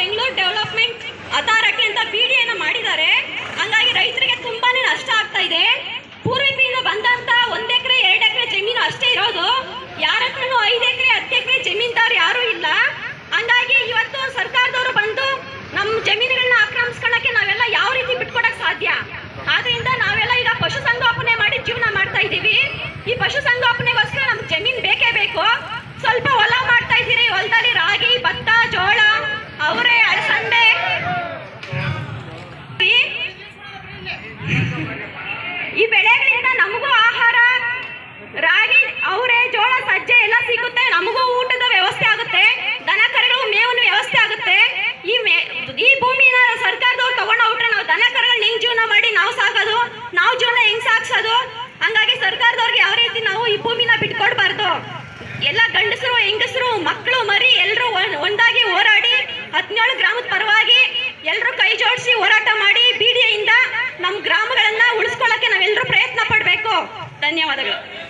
Bengaluru development authority ಅಂತ B ಮಾಡಿದ್ದಾರೆ ಹಂಗಾಗಿ ರೈತರಿಗೆ ತುಂಬಾನೇ ನಷ್ಟ ಆಗ್ತಾ ಇದೆ ಪೂರ್ವಿಕರಿಂದ ಬಂದಂತ ಒಂದ್ ಎಕರೆ ಎರಡು ಎಕರೆ ಜಮೀನು ಅಷ್ಟೇ ಇರೋದು ಯಾರ ಹತ್ರನೂ ಐದು ಎಕರೆ ಹತ್ತು ಎಕರೆ ಜಮೀನ್ದಾರ್ ಯಾರೂ ಇಲ್ಲ ಹಂಗಾಗಿ ಇವತ್ತು ಸರ್ಕಾರದವರು ಬಂದು ನಮ್ಮ ಜಮೀನುಗಳನ್ನ ಆಕ್ರಮಿಸ್ಕೊಳ್ಳಕ್ಕೆ ನಾವೆಲ್ಲ ಯಾವ ರೀತಿ ಬಿಟ್ಕೊಡಕ್ ಸಾಧ್ಯ ಆದ್ರಿಂದ ನಾವೆಲ್ಲ ಈಗ ಪಶು ಸಂಗೋಪನೆ ಮಾಡಿ ಜೀವನ ಮಾಡ್ತಾ ಇದ್ದೀವಿ ಈ ಪಶು ಸಂಗೋಪನೆಗೋಸ್ಕರ ನಮ್ಗೆ ಜಮೀನ್ ಬೇಕೇ ಬೇಕು ಸ್ವಲ್ಪ ಹೊಲ ಮಾಡ್ತಾ ಇದ್ದೀರಿ ಹೊಲದಲ್ಲಿ ರಾಗಿ ಭತ್ತ ಜೋಳ ಅವರೇ ಅಳಸಂದೆ ಈ ಬೆಳೆಗಳಿಂದ ನಮಗೂ ಆಹಾರ ರಾಗಿ ಅವರೇ ಜೋಳ ಸಜ್ಜೆ ಎಲ್ಲ ಸಿಗುತ್ತೆ ನಮಗೂ ಊಟದ ವ್ಯವಸ್ಥೆ ಆಗುತ್ತೆ ದನ ಕರುಗಳು ಮೇವಿನ ವ್ಯವಸ್ಥೆ ಆಗುತ್ತೆ ಈ ಮೇ ಈ ಭೂಮಿನ ಸರ್ಕಾರದವ್ರು ತಗೊಂಡೋಗ್ಬಿಟ್ರೆ ನಾವು ದನ ಕರುಗಳು ಹೆಂಗ್ ಜೀವನ ಮಾಡಿ ನಾವು ಸಾಕೋದು ನಾವು ಜೀವನ ಹೆಂಗ್ ಸಾಕ್ಸೋದು ಹಂಗಾಗಿ ಸರ್ಕಾರದವ್ರಿಗೆ ಯಾವ ರೀತಿ ನಾವು ಈ ಭೂಮಿನ ಬಿಟ್ಕೊಡ್ಬಾರ್ದು ಎಲ್ಲ ಗಂಡಸರು ಹೆಂಗಸರು ಮಕ್ಕಳು ಮರಿ ಎಲ್ಲರೂ ಒಂದಾಗಿ ಹೋರಾಡಿ ಹದಿನೇಳು ಗ್ರಾಮದ ಪರವಾಗಿ ಎಲ್ಲರೂ ಕೈ ಜೋಡಿಸಿ ಹೋರಾಟ ಮಾಡಿ ಬಿಡಿಯಿಂದ ನಮ್ಮ ಗ್ರಾಮಗಳನ್ನ ಉಳಿಸ್ಕೊಳ್ಳಕ್ಕೆ ನಾವೆಲ್ಲರೂ ಪ್ರಯತ್ನ ಪಡಬೇಕು ಧನ್ಯವಾದಗಳು